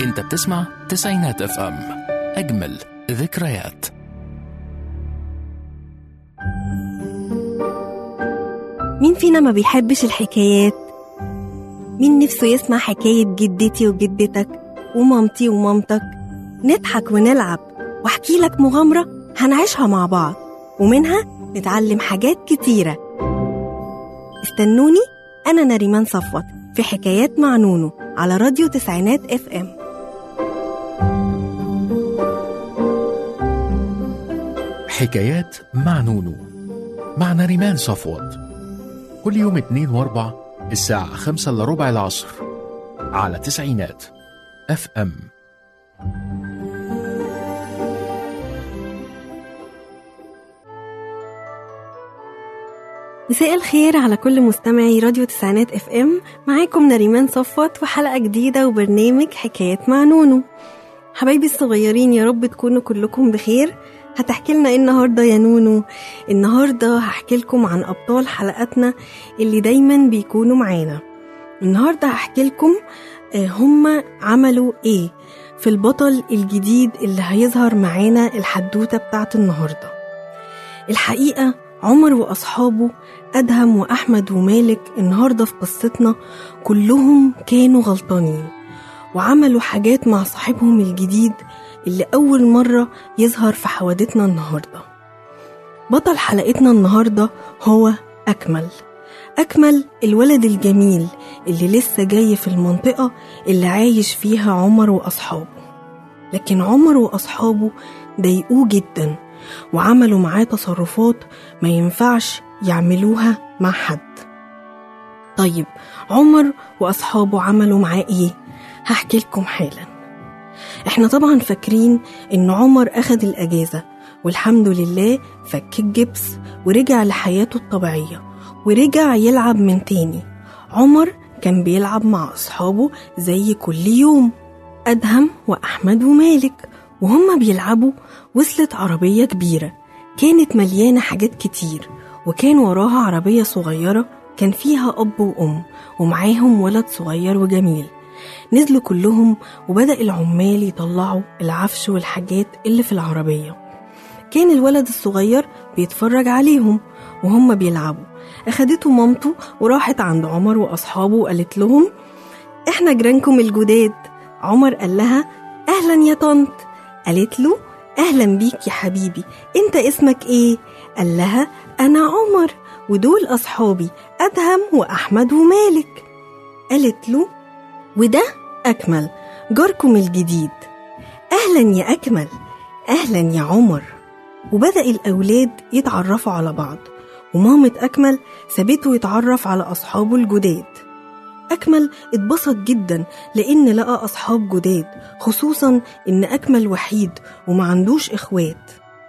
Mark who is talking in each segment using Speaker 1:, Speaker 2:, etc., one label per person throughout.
Speaker 1: انت بتسمع تسعينات اف ام اجمل ذكريات
Speaker 2: مين فينا ما بيحبش الحكايات مين نفسه يسمع حكاية جدتي وجدتك ومامتي ومامتك نضحك ونلعب واحكي لك مغامرة هنعيشها مع بعض ومنها نتعلم حاجات كتيرة استنوني أنا نريمان صفوت في حكايات مع نونو على راديو تسعينات اف ام
Speaker 1: حكايات مع نونو مع نريمان صفوت كل يوم اتنين واربع الساعة خمسة إلا ربع العصر على تسعينات اف ام
Speaker 2: مساء الخير على كل مستمعي راديو تسعينات اف ام معاكم نريمان صفوت وحلقة جديدة وبرنامج حكايات مع نونو حبايبي الصغيرين يا رب تكونوا كلكم بخير هتحكي لنا ايه النهارده يا نونو النهارده هحكي لكم عن ابطال حلقاتنا اللي دايما بيكونوا معانا النهارده هحكي لكم آه، هما عملوا ايه في البطل الجديد اللي هيظهر معانا الحدوته بتاعت النهارده الحقيقه عمر واصحابه ادهم واحمد ومالك النهارده في قصتنا كلهم كانوا غلطانين وعملوا حاجات مع صاحبهم الجديد اللي أول مرة يظهر في حوادثنا النهاردة بطل حلقتنا النهاردة هو أكمل أكمل الولد الجميل اللي لسه جاي في المنطقة اللي عايش فيها عمر وأصحابه لكن عمر وأصحابه ضايقوه جدا وعملوا معاه تصرفات ما ينفعش يعملوها مع حد طيب عمر وأصحابه عملوا معاه إيه؟ هحكي لكم حالا احنا طبعا فاكرين ان عمر اخد الاجازه والحمد لله فك الجبس ورجع لحياته الطبيعيه ورجع يلعب من تاني عمر كان بيلعب مع اصحابه زي كل يوم ادهم واحمد ومالك وهما بيلعبوا وصلت عربيه كبيره كانت مليانه حاجات كتير وكان وراها عربيه صغيره كان فيها اب وام ومعاهم ولد صغير وجميل نزلوا كلهم وبدأ العمال يطلعوا العفش والحاجات اللي في العربية كان الولد الصغير بيتفرج عليهم وهم بيلعبوا أخدته مامته وراحت عند عمر وأصحابه وقالت لهم إحنا جيرانكم الجداد عمر قال لها أهلا يا طنط قالت له أهلا بيك يا حبيبي أنت اسمك إيه؟ قال لها أنا عمر ودول أصحابي أدهم وأحمد ومالك قالت له وده أكمل جاركم الجديد أهلا يا أكمل أهلا يا عمر وبدأ الأولاد يتعرفوا على بعض ومامة أكمل سابته يتعرف على أصحابه الجداد أكمل اتبسط جدا لأن لقى أصحاب جداد خصوصا إن أكمل وحيد وما عندوش إخوات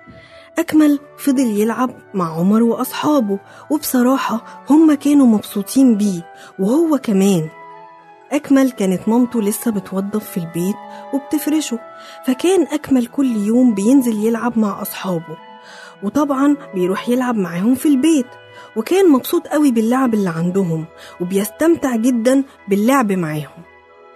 Speaker 2: أكمل فضل يلعب مع عمر وأصحابه وبصراحة هم كانوا مبسوطين بيه وهو كمان أكمل كانت مامته لسه بتوضب في البيت وبتفرشه فكان أكمل كل يوم بينزل يلعب مع أصحابه وطبعا بيروح يلعب معاهم في البيت وكان مبسوط قوي باللعب اللي عندهم وبيستمتع جدا باللعب معاهم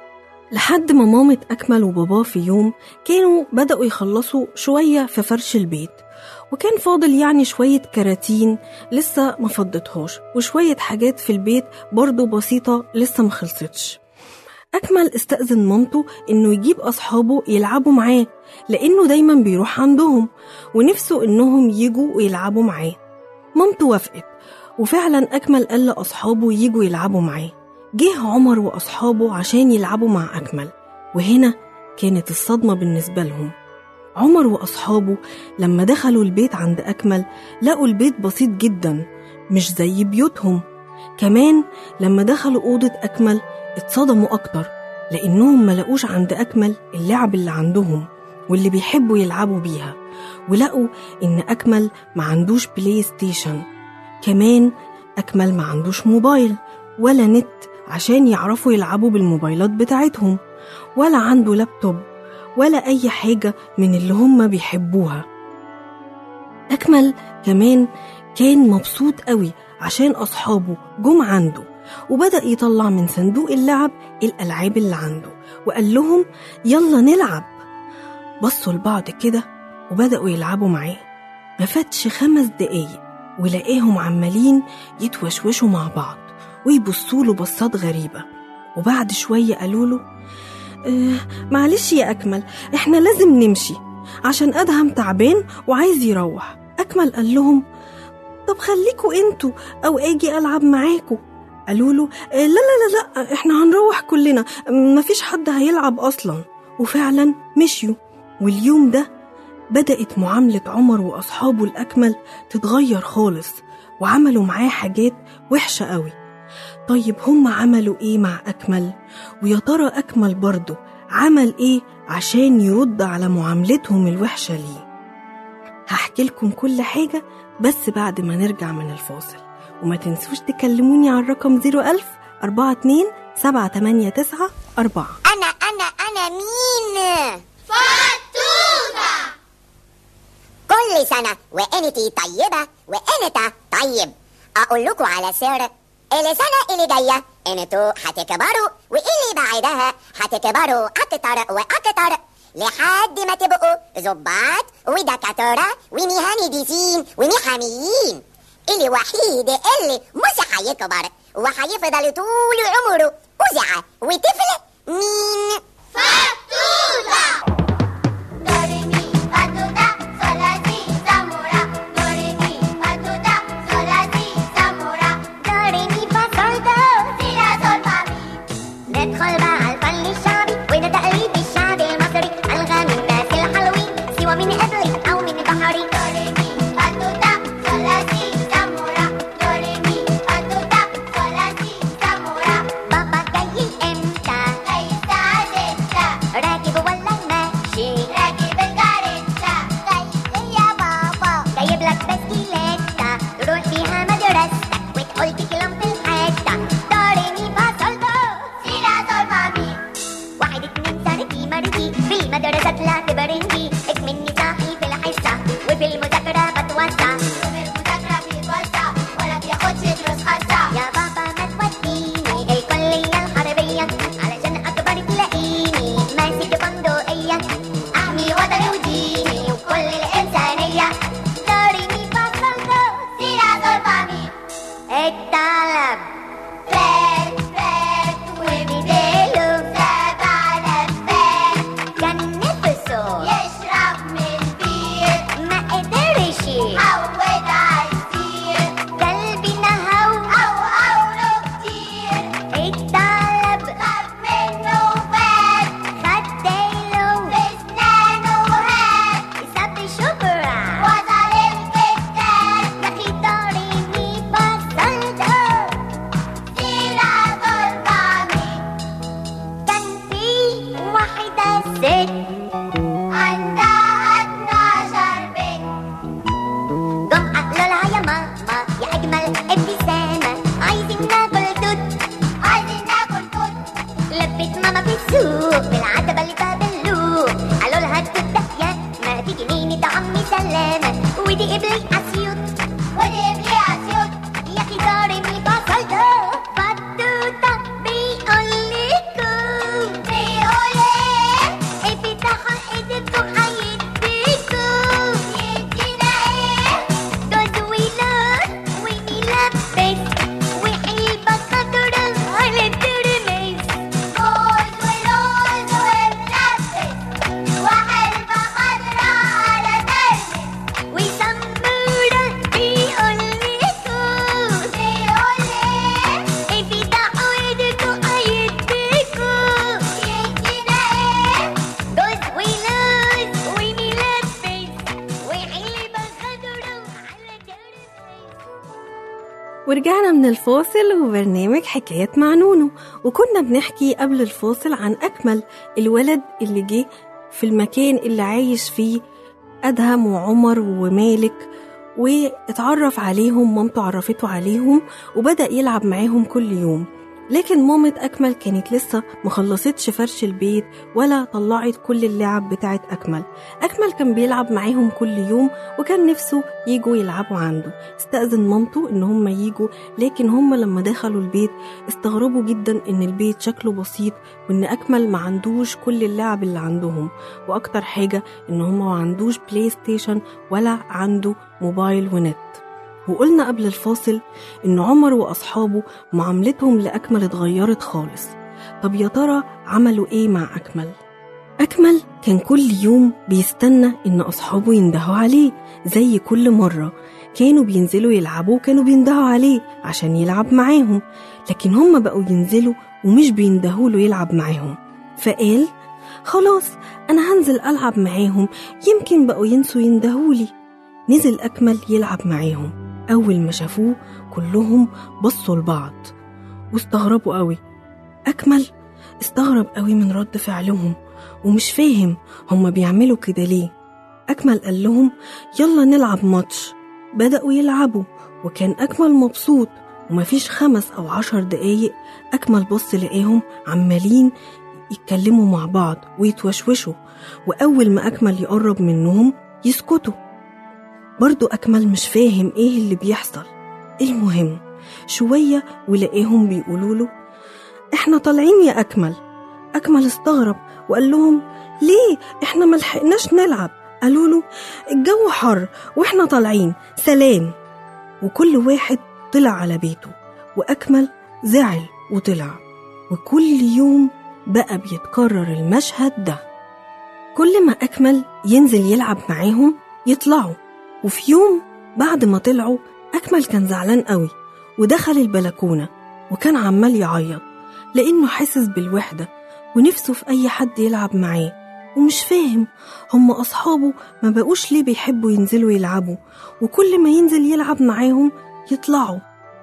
Speaker 2: لحد ما مامة أكمل وباباه في يوم كانوا بدأوا يخلصوا شوية في فرش البيت وكان فاضل يعني شوية كراتين لسه ما فضتهاش وشوية حاجات في البيت برضو بسيطة لسه ما خلصتش أكمل استأذن مامته إنه يجيب أصحابه يلعبوا معاه لأنه دايما بيروح عندهم ونفسه إنهم يجوا ويلعبوا معاه مامته وافقت وفعلا أكمل قال لأصحابه يجوا يلعبوا معاه جه عمر وأصحابه عشان يلعبوا مع أكمل وهنا كانت الصدمة بالنسبة لهم عمر وأصحابه لما دخلوا البيت عند أكمل لقوا البيت بسيط جدا مش زي بيوتهم كمان لما دخلوا أوضة أكمل اتصدموا أكتر لأنهم ما لقوش عند أكمل اللعب اللي عندهم واللي بيحبوا يلعبوا بيها ولقوا إن أكمل ما عندوش بلاي ستيشن كمان أكمل ما عندوش موبايل ولا نت عشان يعرفوا يلعبوا بالموبايلات بتاعتهم ولا عنده لابتوب ولا أي حاجة من اللي هم بيحبوها أكمل كمان كان مبسوط قوي عشان أصحابه جم عنده وبدأ يطلع من صندوق اللعب الألعاب اللي عنده وقال لهم يلا نلعب بصوا لبعض كده وبدأوا يلعبوا معاه ما فاتش خمس دقايق ولقاهم عمالين يتوشوشوا مع بعض ويبصوا له بصات غريبة وبعد شوية قالوا له اه معلش يا أكمل احنا لازم نمشي عشان أدهم تعبان وعايز يروح أكمل قال لهم طب خليكوا انتوا أو أجي ألعب معاكوا قالوا له اه لا لا لا لا احنا هنروح كلنا مفيش حد هيلعب أصلا وفعلا مشيوا واليوم ده بدأت معاملة عمر وأصحابه الأكمل تتغير خالص وعملوا معاه حاجات وحشة قوي طيب هم عملوا إيه مع أكمل؟ ويا ترى أكمل برضه عمل إيه عشان يرد على معاملتهم الوحشة ليه؟ هحكي لكم كل حاجة بس بعد ما نرجع من الفاصل وما تنسوش تكلموني على الرقم 01000 42 789 4
Speaker 3: أنا أنا أنا مين؟
Speaker 4: فتوتة
Speaker 3: كل سنة وأنتي طيبة وأنت طيب أقول لكم على سر السنة اللي جاية انتوا هتكبروا واللي بعدها هتكبروا أكتر وأكتر لحد ما تبقوا ظباط ودكاترة ومهندسين ومحاميين الوحيد اللي مش هيكبر وهيفضل طول عمره أذعة وطفل مين؟
Speaker 4: فتوتة دوريمي فتوتة صلاتي سامورا دوريمي فتوتة صلاتي سامورا
Speaker 3: دوريمي فاصولدو
Speaker 4: سيرا صول فامي
Speaker 3: ندخل بقى على الفن الشعبي وده تقليد الشعب المصري ألغى من الناس الحلوين سواء من قبلي أو من بحري
Speaker 4: دوريمي فتوتة صلاتي سامورا دوريمي فتوتة صلاتي سامورا
Speaker 3: بابا جاي امتى
Speaker 4: جاي الساعة ستة
Speaker 3: راكب ولا ماشي
Speaker 4: راكب الكاريتا جاي يا بابا
Speaker 3: جايب لك بسكيليتة تروح بيها مدرستك وتقول تكلم في الحتة دوريمي فاصولدو
Speaker 4: سيرا صول فامي
Speaker 3: واحد اتنين تلاتي مرتي في المدرسة طلعت برندي اكمني صاحي في الحصة وفي المذاكرة بتوسع
Speaker 4: وفي المذاكرة بيتوسع ولا بياخدش دروس خاصة
Speaker 3: يا بابا ما توديني الكلية الحربية علشان أكبر تلاقيني ماسك بندقية
Speaker 4: أحمي وطني وديني وكل الإنسانية
Speaker 3: دوريمي فاصولدو
Speaker 4: سيرا صول فامي
Speaker 3: الطلب
Speaker 4: فات فات وبديله سبع لفات
Speaker 3: كان نفسه
Speaker 4: يشرب من بير
Speaker 3: ما قدرش
Speaker 4: عود عالسير
Speaker 3: قلبي نهو
Speaker 4: أو أوله كتير
Speaker 3: الطلب
Speaker 4: خاف منه فات
Speaker 3: خد ديله
Speaker 4: بسنانه هات
Speaker 3: ساب شبرا
Speaker 4: وصل الكتاب
Speaker 3: يا أخي دوريمي فاصولدو
Speaker 4: سيرا صول فامي
Speaker 3: كان في واحدة ست
Speaker 4: عندها 12 بنت
Speaker 3: جم قالوا لها يا ماما يا أجمل ابتسامة عايزين ناكل توت
Speaker 4: عايزين ناكل توت
Speaker 3: لفت ماما في السوق بالعتبة اللي باب اللوق قالوا لها التوت ده يا ما تيجي نيني عمي سلامة ودي قبلي أسيوط
Speaker 4: ودي بلي أسيوط
Speaker 3: يا أخي دوريمي فاصولدو فتوتة بيقول لكم
Speaker 4: بيقول إيه
Speaker 3: افتحوا ايديكم هيديكم
Speaker 4: يدينا إيه
Speaker 3: جوز ولون ونلبس وحلبة خضرا على الترمس
Speaker 4: جوز ولوز وملبس وحلبة خضرا على ترمس
Speaker 3: وسمورة بيقول لكم
Speaker 4: بيقول إيه
Speaker 3: افتحوا ايديكم هيديكم
Speaker 4: يدينا إيه
Speaker 3: جوز ولون ونلبس وحلبة خضرا على الترمس
Speaker 2: ورجعنا من الفاصل وبرنامج حكايات مع نونو وكنا بنحكي قبل الفاصل عن أكمل الولد اللي جه في المكان اللي عايش فيه أدهم وعمر ومالك واتعرف عليهم مامته عرفته عليهم وبدأ يلعب معاهم كل يوم لكن مامة أكمل كانت لسه مخلصتش فرش البيت ولا طلعت كل اللعب بتاعت أكمل أكمل كان بيلعب معاهم كل يوم وكان نفسه يجوا يلعبوا عنده استأذن مامته إن هم يجوا لكن هم لما دخلوا البيت استغربوا جدا إن البيت شكله بسيط وإن أكمل ما عندوش كل اللعب اللي عندهم وأكتر حاجة إن هم ما عندوش بلاي ستيشن ولا عنده موبايل ونت وقلنا قبل الفاصل إن عمر وأصحابه معاملتهم لأكمل اتغيرت خالص طب يا ترى عملوا إيه مع أكمل؟ أكمل كان كل يوم بيستنى إن أصحابه يندهوا عليه زي كل مرة كانوا بينزلوا يلعبوا وكانوا بيندهوا عليه عشان يلعب معاهم لكن هم بقوا ينزلوا ومش بيندهوا له يلعب معاهم فقال خلاص أنا هنزل ألعب معاهم يمكن بقوا ينسوا يندهولي نزل أكمل يلعب معاهم أول ما شافوه كلهم بصوا لبعض واستغربوا قوي أكمل استغرب قوي من رد فعلهم ومش فاهم هما بيعملوا كده ليه أكمل قال لهم يلا نلعب ماتش بدأوا يلعبوا وكان أكمل مبسوط ومفيش خمس أو عشر دقايق أكمل بص لقاهم عمالين يتكلموا مع بعض ويتوشوشوا وأول ما أكمل يقرب منهم يسكتوا برضو أكمل مش فاهم إيه اللي بيحصل المهم شوية ولقاهم بيقولوا له إحنا طالعين يا أكمل أكمل استغرب وقال لهم ليه إحنا ملحقناش نلعب قالوا له الجو حر وإحنا طالعين سلام وكل واحد طلع على بيته وأكمل زعل وطلع وكل يوم بقى بيتكرر المشهد ده كل ما أكمل ينزل يلعب معاهم يطلعوا وفي يوم بعد ما طلعوا أكمل كان زعلان قوي ودخل البلكونة وكان عمال يعيط لأنه حاسس بالوحدة ونفسه في أي حد يلعب معاه ومش فاهم هم أصحابه ما بقوش ليه بيحبوا ينزلوا يلعبوا وكل ما ينزل يلعب معاهم يطلعوا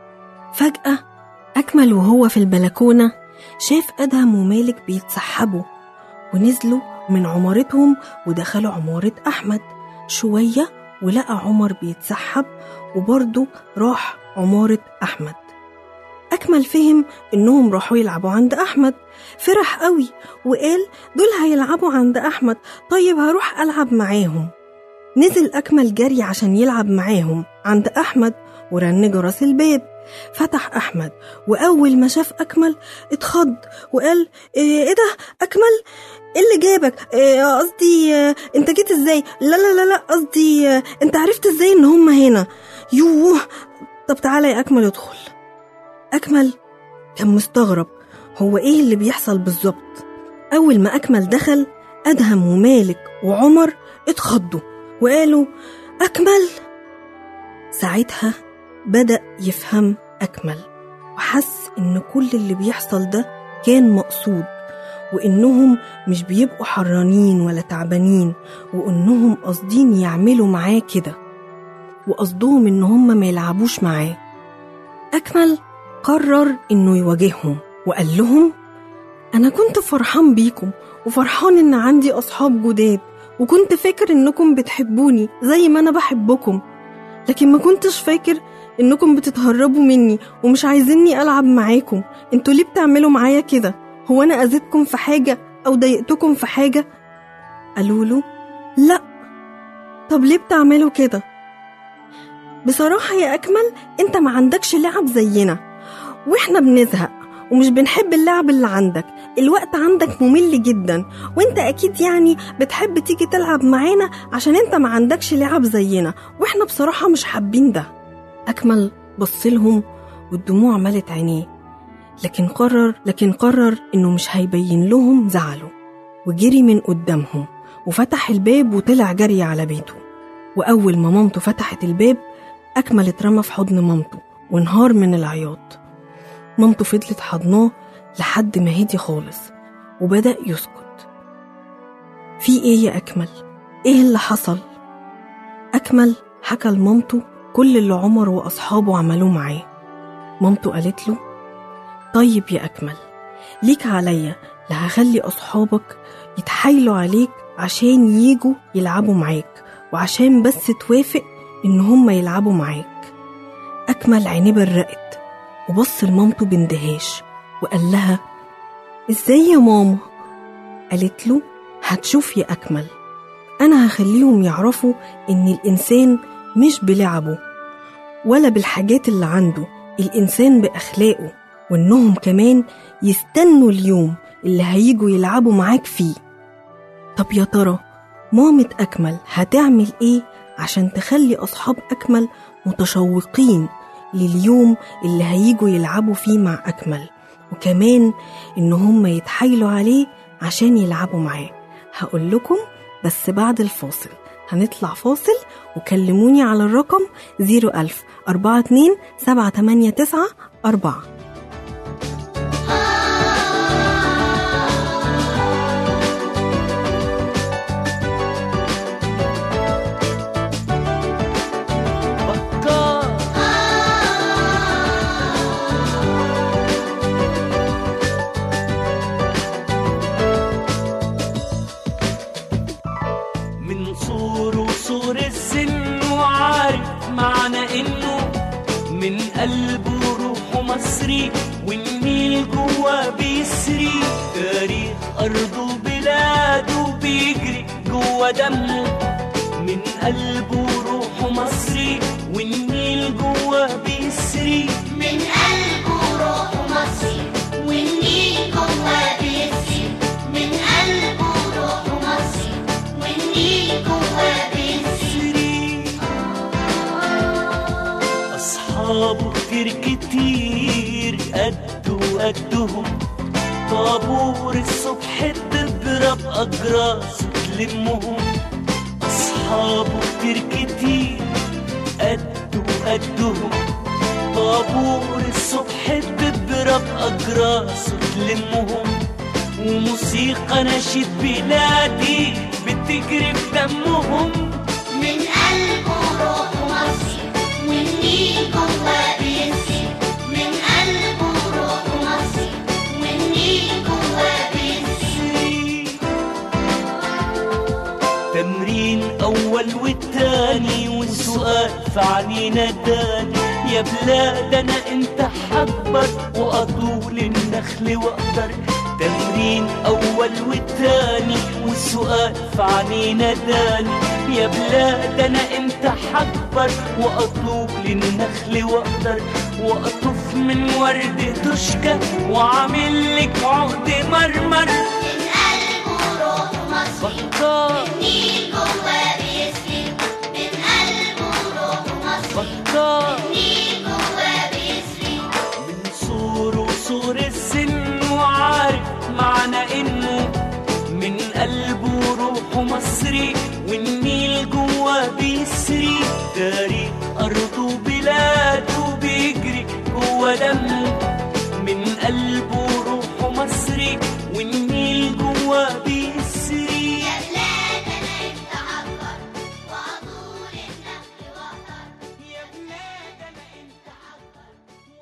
Speaker 2: فجأة أكمل وهو في البلكونة شاف أدهم ومالك بيتسحبوا ونزلوا من عمارتهم ودخلوا عمارة أحمد شوية ولقى عمر بيتسحب وبرضه راح عمارة أحمد أكمل فهم إنهم راحوا يلعبوا عند أحمد فرح قوي وقال دول هيلعبوا عند أحمد طيب هروح ألعب معاهم نزل أكمل جري عشان يلعب معاهم عند أحمد ورن جرس الباب فتح أحمد وأول ما شاف أكمل اتخض وقال إيه إيه ده أكمل إيه اللي جابك إيه قصدي إيه أنت جيت إزاي لا لا لا لا قصدي إيه أنت عرفت إزاي إن هم هنا يوه طب تعالى يا أكمل ادخل أكمل كان مستغرب هو إيه اللي بيحصل بالظبط أول ما أكمل دخل أدهم ومالك وعمر اتخضوا وقالوا أكمل ساعتها بدأ يفهم أكمل وحس إن كل اللي بيحصل ده كان مقصود وإنهم مش بيبقوا حرانين ولا تعبانين وإنهم قاصدين يعملوا معاه كده وقصدهم إن هم ما يلعبوش معاه أكمل قرر إنه يواجههم وقال لهم أنا كنت فرحان بيكم وفرحان إن عندي أصحاب جداد وكنت فاكر إنكم بتحبوني زي ما أنا بحبكم لكن ما كنتش فاكر إنكم بتتهربوا مني ومش عايزيني ألعب معاكم انتوا ليه بتعملوا معايا كده هو أنا أذيتكم في حاجة أو ضايقتكم في حاجة قالوا له لأ طب ليه بتعملوا كده بصراحة يا أكمل أنت ما عندكش لعب زينا وإحنا بنزهق ومش بنحب اللعب اللي عندك الوقت عندك ممل جدا وانت اكيد يعني بتحب تيجي تلعب معانا عشان انت ما عندكش لعب زينا واحنا بصراحة مش حابين ده اكمل بصلهم والدموع ملت عينيه لكن قرر لكن قرر انه مش هيبين لهم زعله وجري من قدامهم وفتح الباب وطلع جري على بيته واول ما مامته فتحت الباب اكمل اترمى في حضن مامته وانهار من العياط مامته فضلت حضناه لحد ما هدي خالص وبدأ يسكت في ايه يا أكمل؟ ايه اللي حصل؟ أكمل حكى لمامته كل اللي عمر وأصحابه عملوه معاه مامته قالت له طيب يا أكمل ليك عليا لا هخلي أصحابك يتحايلوا عليك عشان ييجوا يلعبوا معاك وعشان بس توافق إن هم يلعبوا معاك أكمل عينيه برقت وبص لمامته باندهاش وقال لها ازاي يا ماما قالت له هتشوف يا أكمل أنا هخليهم يعرفوا إن الإنسان مش بلعبه ولا بالحاجات اللي عنده الإنسان بأخلاقه وإنهم كمان يستنوا اليوم اللي هيجوا يلعبوا معاك فيه طب يا ترى مامة أكمل هتعمل إيه عشان تخلي أصحاب أكمل متشوقين لليوم اللي هيجوا يلعبوا فيه مع أكمل وكمان إن هم يتحايلوا عليه عشان يلعبوا معاه هقول لكم بس بعد الفاصل هنطلع فاصل وكلموني على الرقم 01000 42 789 4
Speaker 5: بكار من صور وصور السن وعارف معنى انه من قلبه روحه مصري والنيل جوا بيسري تاريخ ارضه وبلاده بيجري جوا دمه من قلبه روحه مصري والنيل جوا بيسري
Speaker 4: من قلبه روح مصري والنيل جواه بيسري من قلبه روح مصري والنيل جواه بيسري
Speaker 5: أصحابه كتير كتير قد وقدهم طابور الصبح تضرب أجراس تلمهم أصحابه كتير كتير قد وقدهم طابور الصبح تضرب أجراس تلمهم وموسيقى نشيد بلادي بتجري في دمهم
Speaker 4: من قلبه روح مصري والنيل جواه بيسري من قلبه روح مصري والنيل جواه بيسري
Speaker 5: تمرين أول والتاني والسؤال في عنينا داني يا بلاد أنا أنت حبر وأطول النخل وأقدر تمرين أول والتاني والسؤال في عنينا داني يا بلاد أنا أنت حبر وأطول النخل وأقدر وأطف من ورد تشكى وعامل لك عقد مرمر
Speaker 4: من قلبه روح مصري
Speaker 5: بكار
Speaker 4: والنيل جواه بيسري من قلبه روح مصري
Speaker 5: بكار
Speaker 4: والنيل جواه بيسري
Speaker 5: من صور وصور السن وعارف معنى انه من قلبه روحه مصري والنيل جوا بيسري تاريخ ارضه وبلاده بيجري جوا دمه من قلبه روحه مصري والنيل جوا بيسري
Speaker 4: يا بلاد انا انت عبر وعطول النخل وقدر
Speaker 5: يا بلاد انا انت حبر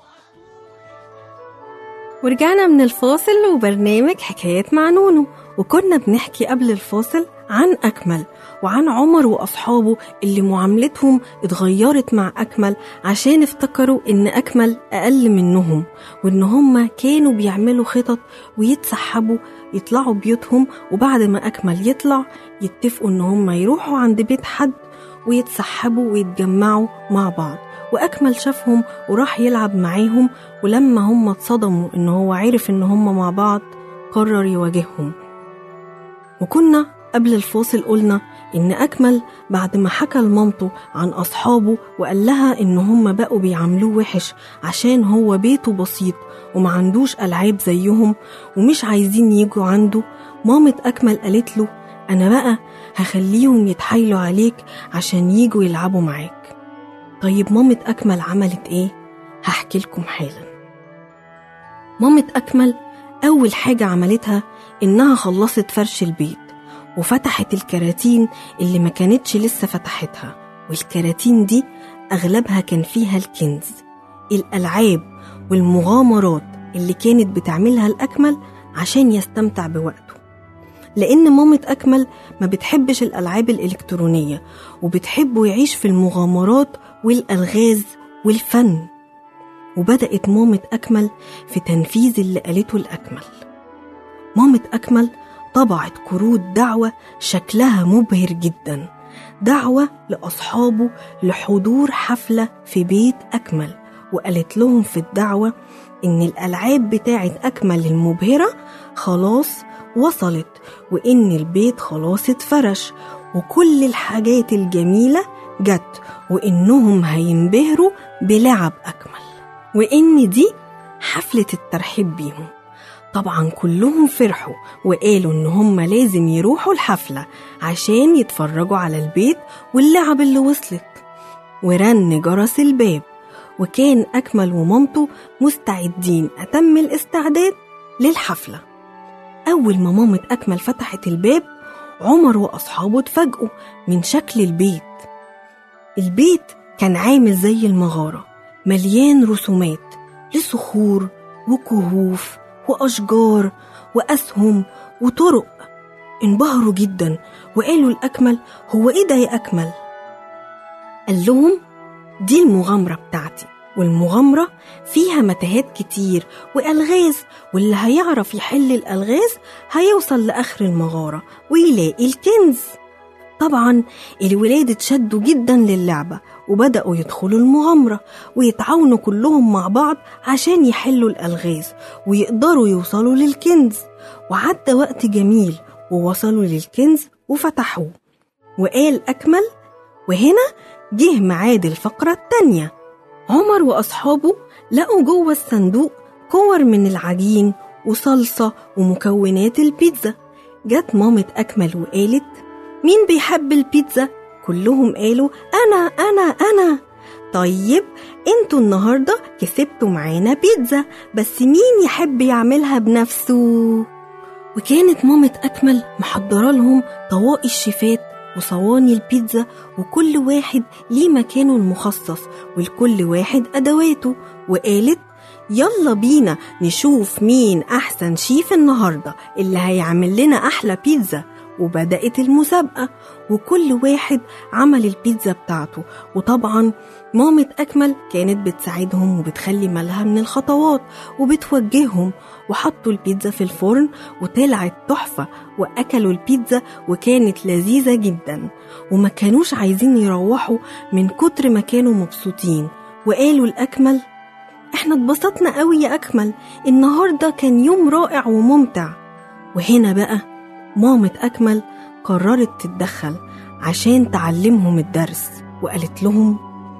Speaker 2: ورجعنا من الفاصل وبرنامج حكايات مع نونو وكنا بنحكي قبل الفاصل عن أكمل وعن عمر وأصحابه اللي معاملتهم اتغيرت مع أكمل عشان افتكروا إن أكمل أقل منهم وإن هما كانوا بيعملوا خطط ويتسحبوا يطلعوا بيوتهم وبعد ما أكمل يطلع يتفقوا إن هما يروحوا عند بيت حد ويتسحبوا ويتجمعوا مع بعض وأكمل شافهم وراح يلعب معاهم ولما هم اتصدموا إن هو عرف إن هم مع بعض قرر يواجههم وكنا قبل الفاصل قلنا إن أكمل بعد ما حكى لمامته عن أصحابه وقال لها إن هم بقوا بيعاملوه وحش عشان هو بيته بسيط وما عندوش ألعاب زيهم ومش عايزين يجوا عنده مامة أكمل قالت له أنا بقى هخليهم يتحايلوا عليك عشان يجوا يلعبوا معاك طيب مامة أكمل عملت إيه؟ هحكي لكم حالا مامة أكمل أول حاجة عملتها إنها خلصت فرش البيت وفتحت الكراتين اللي ما كانتش لسه فتحتها والكراتين دي أغلبها كان فيها الكنز الألعاب والمغامرات اللي كانت بتعملها الأكمل عشان يستمتع بوقته لأن مامة أكمل ما بتحبش الألعاب الإلكترونية وبتحبه يعيش في المغامرات والألغاز والفن وبدأت مامة أكمل في تنفيذ اللي قالته لأكمل مامة أكمل طبعت كروت دعوة شكلها مبهر جدا دعوة لأصحابه لحضور حفلة في بيت أكمل وقالت لهم في الدعوة إن الألعاب بتاعة أكمل المبهرة خلاص وصلت وإن البيت خلاص اتفرش وكل الحاجات الجميلة جت وإنهم هينبهروا بلعب أكمل وإن دي حفلة الترحيب بيهم طبعا كلهم فرحوا وقالوا إن هم لازم يروحوا الحفلة عشان يتفرجوا على البيت واللعب اللي وصلت ورن جرس الباب وكان أكمل ومامته مستعدين أتم الاستعداد للحفلة أول ما مامة أكمل فتحت الباب عمر وأصحابه اتفاجئوا من شكل البيت البيت كان عامل زي المغارة مليان رسومات لصخور وكهوف وأشجار وأسهم وطرق انبهروا جدا وقالوا لأكمل هو إيه ده يا أكمل؟ قال لهم دي المغامرة بتاعتي والمغامرة فيها متاهات كتير وألغاز واللي هيعرف يحل الألغاز هيوصل لآخر المغارة ويلاقي الكنز طبعا الولاد اتشدوا جدا للعبة وبدأوا يدخلوا المغامرة ويتعاونوا كلهم مع بعض عشان يحلوا الألغاز ويقدروا يوصلوا للكنز وعدى وقت جميل ووصلوا للكنز وفتحوه وقال أكمل وهنا جه ميعاد الفقرة التانية عمر وأصحابه لقوا جوه الصندوق كور من العجين وصلصة ومكونات البيتزا جت مامة أكمل وقالت مين بيحب البيتزا؟ كلهم قالوا أنا أنا أنا طيب انتوا النهاردة كسبتوا معانا بيتزا بس مين يحب يعملها بنفسه؟ وكانت مامة أكمل محضرة لهم طواقي الشيفات وصواني البيتزا وكل واحد ليه مكانه المخصص ولكل واحد أدواته وقالت يلا بينا نشوف مين أحسن شيف النهاردة اللي هيعمل لنا أحلى بيتزا وبدأت المسابقة وكل واحد عمل البيتزا بتاعته وطبعا مامة أكمل كانت بتساعدهم وبتخلي بالها من الخطوات وبتوجههم وحطوا البيتزا في الفرن وطلعت تحفة وأكلوا البيتزا وكانت لذيذة جدا وما كانوش عايزين يروحوا من كتر ما كانوا مبسوطين وقالوا لأكمل احنا اتبسطنا قوي يا أكمل النهاردة كان يوم رائع وممتع وهنا بقى مامة أكمل قررت تتدخل عشان تعلمهم الدرس وقالت لهم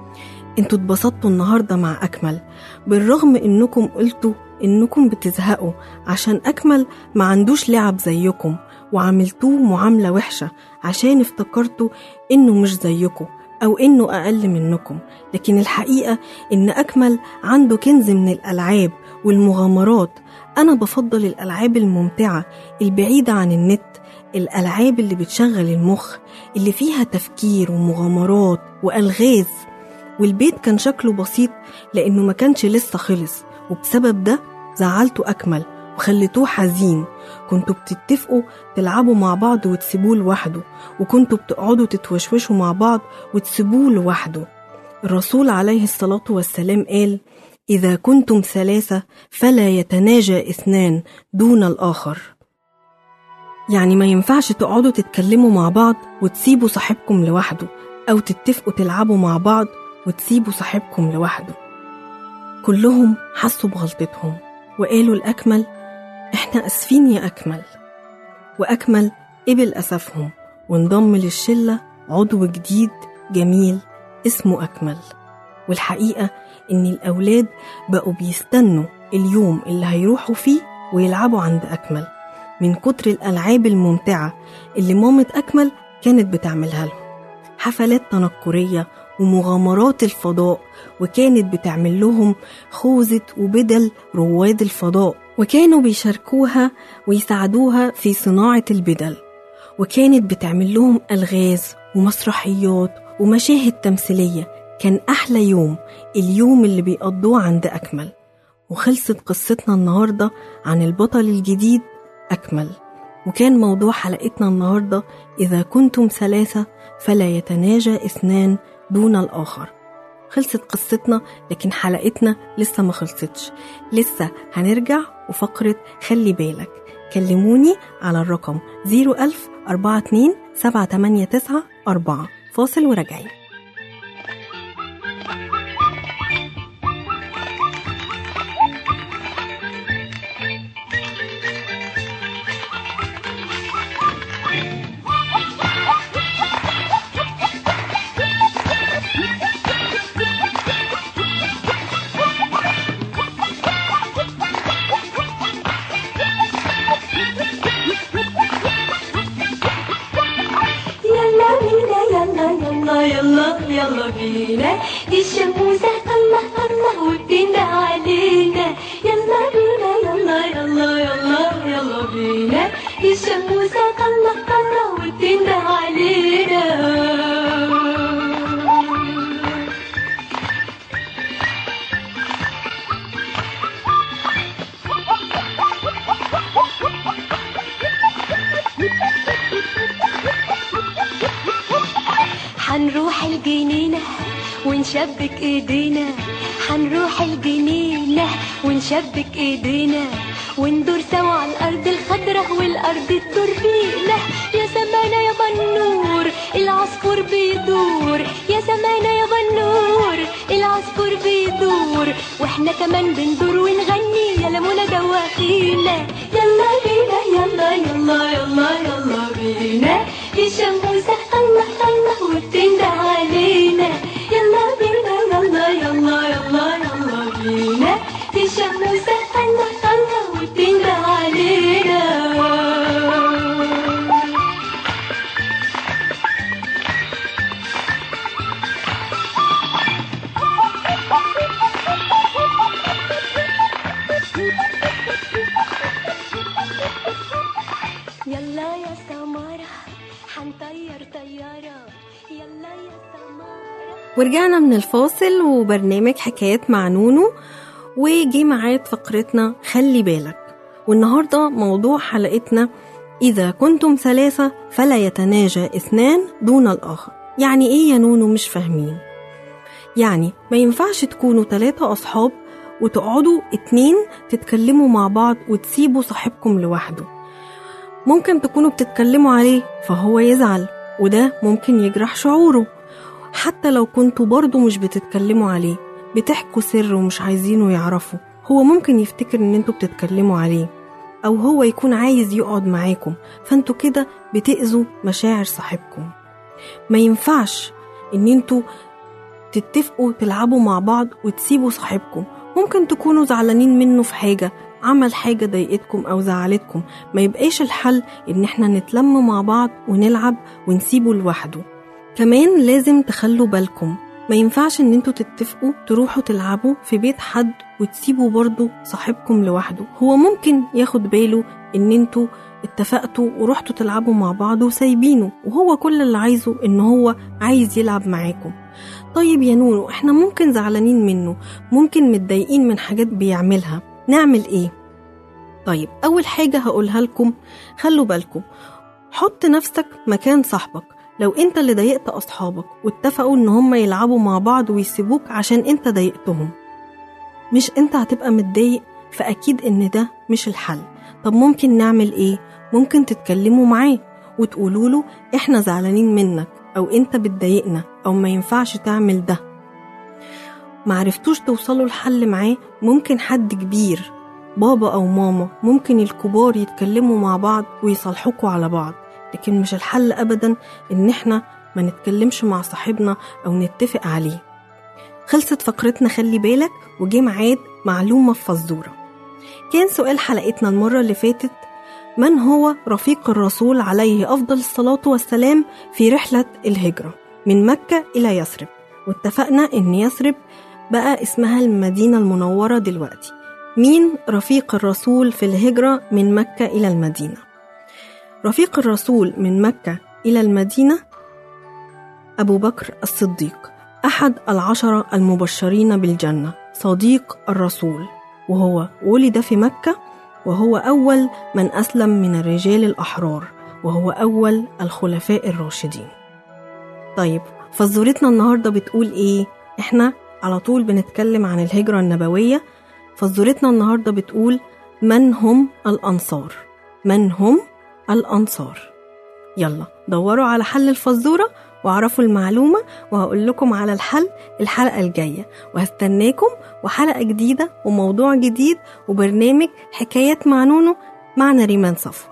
Speaker 2: انتوا اتبسطتوا النهاردة مع أكمل بالرغم انكم قلتوا انكم بتزهقوا عشان أكمل ما عندوش لعب زيكم وعملتوه معاملة وحشة عشان افتكرتوا انه مش زيكم أو إنه أقل منكم لكن الحقيقة إن أكمل عنده كنز من الألعاب والمغامرات أنا بفضل الألعاب الممتعة البعيدة عن النت الألعاب اللي بتشغل المخ اللي فيها تفكير ومغامرات وألغاز والبيت كان شكله بسيط لأنه ما كانش لسه خلص وبسبب ده زعلته أكمل وخليتوه حزين كنتوا بتتفقوا تلعبوا مع بعض وتسيبوه لوحده وكنتوا بتقعدوا تتوشوشوا مع بعض وتسيبوه لوحده الرسول عليه الصلاة والسلام قال إذا كنتم ثلاثة فلا يتناجى اثنان دون الآخر يعني ما ينفعش تقعدوا تتكلموا مع بعض وتسيبوا صاحبكم لوحده أو تتفقوا تلعبوا مع بعض وتسيبوا صاحبكم لوحده كلهم حسوا بغلطتهم وقالوا لأكمل إحنا أسفين يا أكمل وأكمل قبل أسفهم وانضم للشلة عضو جديد جميل اسمه أكمل والحقيقة إن الأولاد بقوا بيستنوا اليوم اللي هيروحوا فيه ويلعبوا عند أكمل من كتر الألعاب الممتعة اللي مامة أكمل كانت بتعملها لهم حفلات تنكرية ومغامرات الفضاء وكانت بتعمل لهم خوذة وبدل رواد الفضاء وكانوا بيشاركوها ويساعدوها في صناعة البدل وكانت بتعمل لهم ألغاز ومسرحيات ومشاهد تمثيلية كان أحلى يوم اليوم اللي بيقضوه عند أكمل وخلصت قصتنا النهاردة عن البطل الجديد أكمل وكان موضوع حلقتنا النهاردة إذا كنتم ثلاثة فلا يتناجى اثنان دون الآخر خلصت قصتنا لكن حلقتنا لسه ما خلصتش لسه هنرجع وفقرة خلي بالك كلموني على الرقم 01000 42 789 4 فاصل وراجعين
Speaker 6: يلا بينا يلا يلا يلا يلا بينا دي الشموسة الله الله وبتنده علينا يلا بينا يلا يلا يلا يلا بينا دي الشموسة الله الله وبتنده علينا حنروح الجنينة ونشبك ايدينا حنروح الجنينة ونشبك ايدينا وندور سوا على الارض الخضراء والارض تدور بينا يا سمانة يا بنور العصفور بيدور يا سمانة يا بنور العصفور بيدور واحنا كمان بندور ونغني يا لمونة دواخينا يلا بينا يلا يلا يلا يلا بينا دي الشموسة الله الله وبتنده علينا يلا بينا يلا يلا يلا يلا بينا دي الشموسة الله الله وبتنده علينا يلا يا سمارة حنطير طيارة يلا يا سمارة
Speaker 2: ورجعنا من الفاصل وبرنامج حكايات مع نونو وجي معاد فقرتنا خلي بالك والنهاردة موضوع حلقتنا إذا كنتم ثلاثة فلا يتناجى اثنان دون الآخر يعني إيه يا نونو مش فاهمين يعني ما ينفعش تكونوا ثلاثة أصحاب وتقعدوا اتنين تتكلموا مع بعض وتسيبوا صاحبكم لوحده ممكن تكونوا بتتكلموا عليه فهو يزعل وده ممكن يجرح شعوره حتى لو كنتوا برضه مش بتتكلموا عليه بتحكوا سر ومش عايزينه يعرفوا هو ممكن يفتكر ان انتوا بتتكلموا عليه او هو يكون عايز يقعد معاكم فانتوا كده بتأذوا مشاعر صاحبكم ما ينفعش ان انتوا تتفقوا تلعبوا مع بعض وتسيبوا صاحبكم ممكن تكونوا زعلانين منه في حاجة عمل حاجة ضايقتكم أو زعلتكم ما يبقاش الحل إن احنا نتلم مع بعض ونلعب ونسيبه لوحده كمان لازم تخلوا بالكم ما ينفعش ان انتوا تتفقوا تروحوا تلعبوا في بيت حد وتسيبوا برضه صاحبكم لوحده هو ممكن ياخد باله ان انتوا اتفقتوا ورحتوا تلعبوا مع بعض وسايبينه وهو كل اللي عايزه ان هو عايز يلعب معاكم طيب يا نونو احنا ممكن زعلانين منه ممكن متضايقين من حاجات بيعملها نعمل ايه طيب اول حاجة هقولها لكم خلوا بالكم حط نفسك مكان صاحبك لو انت اللي ضايقت اصحابك واتفقوا ان هم يلعبوا مع بعض ويسيبوك عشان انت ضايقتهم مش انت هتبقى متضايق فاكيد ان ده مش الحل طب ممكن نعمل ايه ممكن تتكلموا معاه وتقولوا له احنا زعلانين منك او انت بتضايقنا او ما ينفعش تعمل ده معرفتوش توصلوا لحل معاه ممكن حد كبير بابا او ماما ممكن الكبار يتكلموا مع بعض ويصالحوكوا على بعض لكن مش الحل ابدا ان احنا ما نتكلمش مع صاحبنا او نتفق عليه خلصت فقرتنا خلي بالك وجه ميعاد معلومة في فزورة كان سؤال حلقتنا المرة اللي فاتت من هو رفيق الرسول عليه أفضل الصلاة والسلام في رحلة الهجرة من مكة إلى يثرب واتفقنا إن يثرب بقى اسمها المدينة المنورة دلوقتي مين رفيق الرسول في الهجرة من مكة إلى المدينة رفيق الرسول من مكة إلى المدينة أبو بكر الصديق أحد العشرة المبشرين بالجنة صديق الرسول وهو ولد في مكة وهو أول من أسلم من الرجال الأحرار وهو أول الخلفاء الراشدين طيب فزورتنا النهاردة بتقول إيه؟ إحنا على طول بنتكلم عن الهجرة النبوية فزورتنا النهاردة بتقول من هم الأنصار من هم الأنصار يلا دوروا على حل الفزورة واعرفوا المعلومة وهقول لكم على الحل الحلقة الجاية وهستناكم وحلقة جديدة وموضوع جديد وبرنامج حكايات مع نونو مع نريمان صفوة